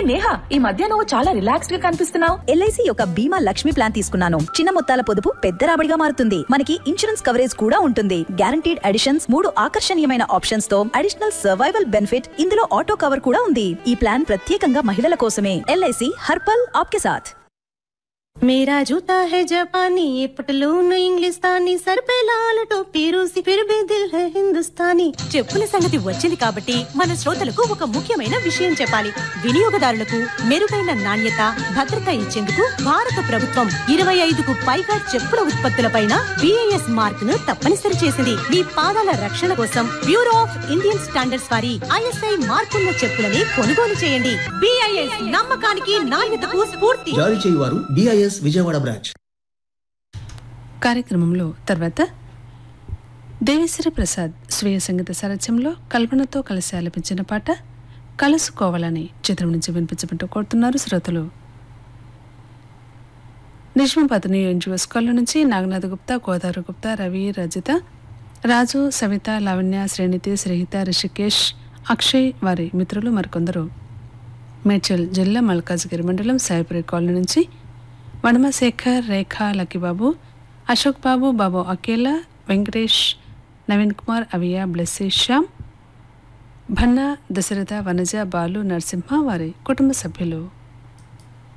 నేహా ఈ మధ్య నువ్వు చాలా రిలాక్స్డ్ గా కనిపిస్తున్నావు ఎల్ఐసి యొక్క బీమా లక్ష్మి ప్లాన్ తీసుకున్నాను చిన్న మొత్తాల పొదుపు పెద్ద రాబడిగా మారుతుంది మనకి ఇన్సూరెన్స్ కవరేజ్ కూడా ఉంటుంది గ్యారంటీడ్ అడిషన్స్ మూడు ఆకర్షణీయమైన ఆప్షన్స్ తో అడిషనల్ సర్వైవల్ బెనిఫిట్ ఇందులో ఆటో కవర్ కూడా ఉంది ఈ ప్లాన్ ప్రత్యేకంగా మహిళల కోసమే ఎల్ఐసి హర్పల్ ఆప్కే సాథ్ मेरा जूता है जापानी ये पटलून इंग्लिस्तानी सर पे लाल टोपी रूसी फिर भी दिल है हिंदुस्तानी చెప్పుల సంగతి వచ్చింది కాబట్టి మన శ్రోతలకు ఒక ముఖ్యమైన విషయం చెప్పాలి వినియోగదారులకు మెరుగైన నాణ్యత భద్రత ఇచ్చేందుకు భారత ప్రభుత్వం ఇరవై ఐదుకు పైగా చెప్పుల ఉత్పత్తులపైన బిఐఎస్ మార్క్ ను తప్పనిసరి చేసింది మీ పాదాల రక్షణ కోసం bureau of Indian standards ISI ఐఎస్ఐ మార్కున్న చెప్పులని కొనుగోలు చేయండి బిఐఎస్ నమ్మకానికి నాణ్యతకు స్ఫూర్తి జారీ చేయువారు డిఐఎస్ విజయవాడ బ్రాంచ్ కార్యక్రమంలో తర్వాత దేవిశ్రీ ప్రసాద్ స్వీయ సంగీత సారథ్యంలో కల్పనతో కలిసి ఆలపించిన పాట కలుసుకోవాలని చిత్రం నుంచి వినిపించమంటూ కోరుతున్నారు శ్రోతలు నిజామాబాద్ ఎన్జిఓస్ కాలనీ నుంచి నాగనాథ్ గుప్తా గోదావరి గుప్తా రవి రజిత రాజు సవిత లావణ్య శ్రేణితి శ్రీహిత రిషికేష్ అక్షయ్ వారి మిత్రులు మరికొందరు మేడ్చల్ జిల్లా మల్కాజ్గిరి మండలం సాయిపురి కాలనీ నుంచి వనమశేఖర్ రేఖ లక్కీబాబు అశోక్ బాబు బాబు అకేలా వెంకటేష్ నవీన్ కుమార్ అవియా బ్లెస్సీ శ్యామ్ భన్నా దశరథ వనజ బాలు నరసింహ వారి కుటుంబ సభ్యులు